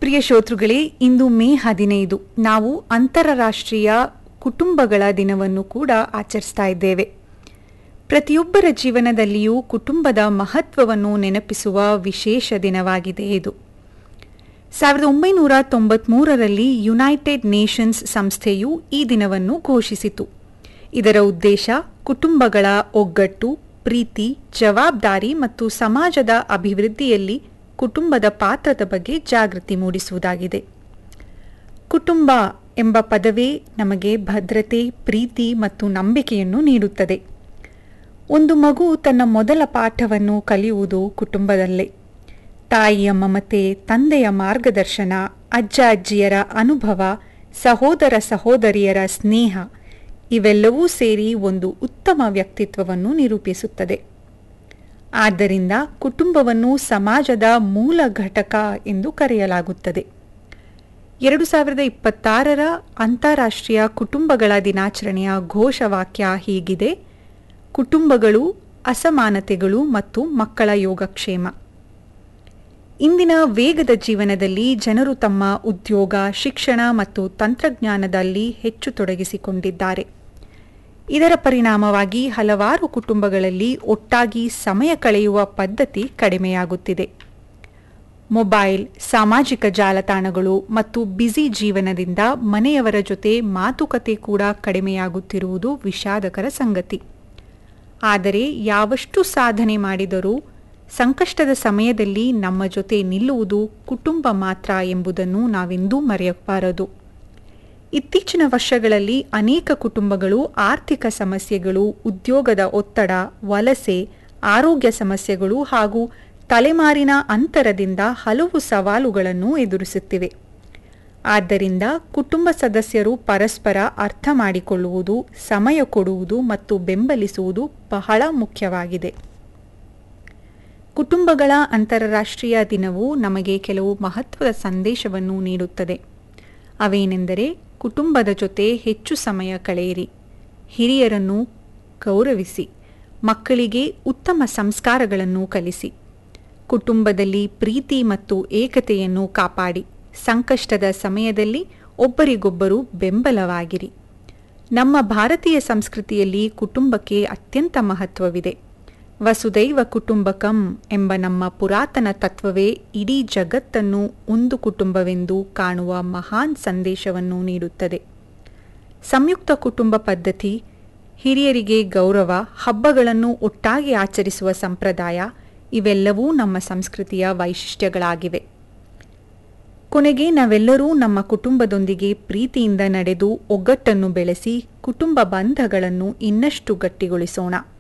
ಪ್ರಿಯ ಶ್ರೋತೃಗಳೇ ಇಂದು ಮೇ ಹದಿನೈದು ನಾವು ಅಂತಾರಾಷ್ಟ್ರೀಯ ಕುಟುಂಬಗಳ ದಿನವನ್ನು ಕೂಡ ಆಚರಿಸ್ತಾ ಇದ್ದೇವೆ ಪ್ರತಿಯೊಬ್ಬರ ಜೀವನದಲ್ಲಿಯೂ ಕುಟುಂಬದ ಮಹತ್ವವನ್ನು ನೆನಪಿಸುವ ವಿಶೇಷ ದಿನವಾಗಿದೆ ಇದು ಸಾವಿರದ ಒಂಬೈನೂರ ತೊಂಬತ್ಮೂರರಲ್ಲಿ ಯುನೈಟೆಡ್ ನೇಷನ್ಸ್ ಸಂಸ್ಥೆಯು ಈ ದಿನವನ್ನು ಘೋಷಿಸಿತು ಇದರ ಉದ್ದೇಶ ಕುಟುಂಬಗಳ ಒಗ್ಗಟ್ಟು ಪ್ರೀತಿ ಜವಾಬ್ದಾರಿ ಮತ್ತು ಸಮಾಜದ ಅಭಿವೃದ್ಧಿಯಲ್ಲಿ ಕುಟುಂಬದ ಪಾತ್ರದ ಬಗ್ಗೆ ಜಾಗೃತಿ ಮೂಡಿಸುವುದಾಗಿದೆ ಕುಟುಂಬ ಎಂಬ ಪದವೇ ನಮಗೆ ಭದ್ರತೆ ಪ್ರೀತಿ ಮತ್ತು ನಂಬಿಕೆಯನ್ನು ನೀಡುತ್ತದೆ ಒಂದು ಮಗು ತನ್ನ ಮೊದಲ ಪಾಠವನ್ನು ಕಲಿಯುವುದು ಕುಟುಂಬದಲ್ಲೇ ತಾಯಿಯ ಮಮತೆ ತಂದೆಯ ಮಾರ್ಗದರ್ಶನ ಅಜ್ಜ ಅಜ್ಜಿಯರ ಅನುಭವ ಸಹೋದರ ಸಹೋದರಿಯರ ಸ್ನೇಹ ಇವೆಲ್ಲವೂ ಸೇರಿ ಒಂದು ಉತ್ತಮ ವ್ಯಕ್ತಿತ್ವವನ್ನು ನಿರೂಪಿಸುತ್ತದೆ ಆದ್ದರಿಂದ ಕುಟುಂಬವನ್ನು ಸಮಾಜದ ಮೂಲ ಘಟಕ ಎಂದು ಕರೆಯಲಾಗುತ್ತದೆ ಎರಡು ಸಾವಿರದ ಇಪ್ಪತ್ತಾರರ ಅಂತಾರಾಷ್ಟ್ರೀಯ ಕುಟುಂಬಗಳ ದಿನಾಚರಣೆಯ ಘೋಷವಾಕ್ಯ ಹೀಗಿದೆ ಕುಟುಂಬಗಳು ಅಸಮಾನತೆಗಳು ಮತ್ತು ಮಕ್ಕಳ ಯೋಗಕ್ಷೇಮ ಇಂದಿನ ವೇಗದ ಜೀವನದಲ್ಲಿ ಜನರು ತಮ್ಮ ಉದ್ಯೋಗ ಶಿಕ್ಷಣ ಮತ್ತು ತಂತ್ರಜ್ಞಾನದಲ್ಲಿ ಹೆಚ್ಚು ತೊಡಗಿಸಿಕೊಂಡಿದ್ದಾರೆ ಇದರ ಪರಿಣಾಮವಾಗಿ ಹಲವಾರು ಕುಟುಂಬಗಳಲ್ಲಿ ಒಟ್ಟಾಗಿ ಸಮಯ ಕಳೆಯುವ ಪದ್ಧತಿ ಕಡಿಮೆಯಾಗುತ್ತಿದೆ ಮೊಬೈಲ್ ಸಾಮಾಜಿಕ ಜಾಲತಾಣಗಳು ಮತ್ತು ಬ್ಯುಸಿ ಜೀವನದಿಂದ ಮನೆಯವರ ಜೊತೆ ಮಾತುಕತೆ ಕೂಡ ಕಡಿಮೆಯಾಗುತ್ತಿರುವುದು ವಿಷಾದಕರ ಸಂಗತಿ ಆದರೆ ಯಾವಷ್ಟು ಸಾಧನೆ ಮಾಡಿದರೂ ಸಂಕಷ್ಟದ ಸಮಯದಲ್ಲಿ ನಮ್ಮ ಜೊತೆ ನಿಲ್ಲುವುದು ಕುಟುಂಬ ಮಾತ್ರ ಎಂಬುದನ್ನು ನಾವೆಂದೂ ಮರೆಯಬಾರದು ಇತ್ತೀಚಿನ ವರ್ಷಗಳಲ್ಲಿ ಅನೇಕ ಕುಟುಂಬಗಳು ಆರ್ಥಿಕ ಸಮಸ್ಯೆಗಳು ಉದ್ಯೋಗದ ಒತ್ತಡ ವಲಸೆ ಆರೋಗ್ಯ ಸಮಸ್ಯೆಗಳು ಹಾಗೂ ತಲೆಮಾರಿನ ಅಂತರದಿಂದ ಹಲವು ಸವಾಲುಗಳನ್ನು ಎದುರಿಸುತ್ತಿವೆ ಆದ್ದರಿಂದ ಕುಟುಂಬ ಸದಸ್ಯರು ಪರಸ್ಪರ ಅರ್ಥ ಮಾಡಿಕೊಳ್ಳುವುದು ಸಮಯ ಕೊಡುವುದು ಮತ್ತು ಬೆಂಬಲಿಸುವುದು ಬಹಳ ಮುಖ್ಯವಾಗಿದೆ ಕುಟುಂಬಗಳ ಅಂತಾರಾಷ್ಟ್ರೀಯ ದಿನವು ನಮಗೆ ಕೆಲವು ಮಹತ್ವದ ಸಂದೇಶವನ್ನು ನೀಡುತ್ತದೆ ಅವೇನೆಂದರೆ ಕುಟುಂಬದ ಜೊತೆ ಹೆಚ್ಚು ಸಮಯ ಕಳೆಯಿರಿ ಹಿರಿಯರನ್ನು ಗೌರವಿಸಿ ಮಕ್ಕಳಿಗೆ ಉತ್ತಮ ಸಂಸ್ಕಾರಗಳನ್ನು ಕಲಿಸಿ ಕುಟುಂಬದಲ್ಲಿ ಪ್ರೀತಿ ಮತ್ತು ಏಕತೆಯನ್ನು ಕಾಪಾಡಿ ಸಂಕಷ್ಟದ ಸಮಯದಲ್ಲಿ ಒಬ್ಬರಿಗೊಬ್ಬರು ಬೆಂಬಲವಾಗಿರಿ ನಮ್ಮ ಭಾರತೀಯ ಸಂಸ್ಕೃತಿಯಲ್ಲಿ ಕುಟುಂಬಕ್ಕೆ ಅತ್ಯಂತ ಮಹತ್ವವಿದೆ ವಸುದೈವ ಕುಟುಂಬಕಂ ಎಂಬ ನಮ್ಮ ಪುರಾತನ ತತ್ವವೇ ಇಡೀ ಜಗತ್ತನ್ನು ಒಂದು ಕುಟುಂಬವೆಂದು ಕಾಣುವ ಮಹಾನ್ ಸಂದೇಶವನ್ನು ನೀಡುತ್ತದೆ ಸಂಯುಕ್ತ ಕುಟುಂಬ ಪದ್ಧತಿ ಹಿರಿಯರಿಗೆ ಗೌರವ ಹಬ್ಬಗಳನ್ನು ಒಟ್ಟಾಗಿ ಆಚರಿಸುವ ಸಂಪ್ರದಾಯ ಇವೆಲ್ಲವೂ ನಮ್ಮ ಸಂಸ್ಕೃತಿಯ ವೈಶಿಷ್ಟ್ಯಗಳಾಗಿವೆ ಕೊನೆಗೆ ನಾವೆಲ್ಲರೂ ನಮ್ಮ ಕುಟುಂಬದೊಂದಿಗೆ ಪ್ರೀತಿಯಿಂದ ನಡೆದು ಒಗ್ಗಟ್ಟನ್ನು ಬೆಳೆಸಿ ಕುಟುಂಬ ಬಂಧಗಳನ್ನು ಇನ್ನಷ್ಟು ಗಟ್ಟಿಗೊಳಿಸೋಣ